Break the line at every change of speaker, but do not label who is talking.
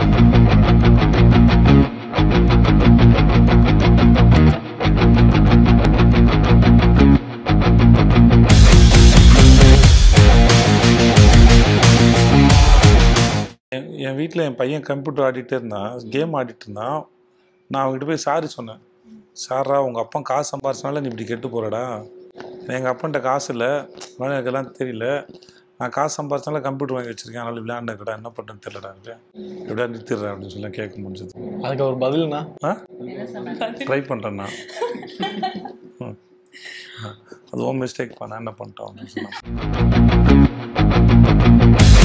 என் என் வீட்டில் என் பையன் கம்ப்யூட்டர் ஆடிட்டே இருந்தான் கேம் ஆடிட்டு இருந்தான் நான் அவங்ககிட்ட போய் சாரி சொன்னேன் சாரா உங்கள் அப்பா காசு சம்பாரிச்சனால நீ இப்படி கெட்டு போகிறடா எங்கள் அப்பன்ட்ட காசு இல்லை அதனால எனக்கு எல்லாம் தெரியல நான் காசு சம்பாரிச்சனால கம்ப்யூட்டர் வாங்கி வச்சிருக்கேன் அதனால விளையாண்டுக்கடா என்ன பண்ணுறேன்னு தெரியலடா எப்படியா நிறுத்திடுறேன் அப்படின்னு சொல்லி கேட்க முடிஞ்சது
அதுக்கு ஒரு பதில்னா
ஆ ட்ரை பண்ணுறேன் நான் ம். அது ஓ மிஸ்டேக் பண்ண என்ன பண்ணிட்டோம் அப்படின்னு சொன்னான்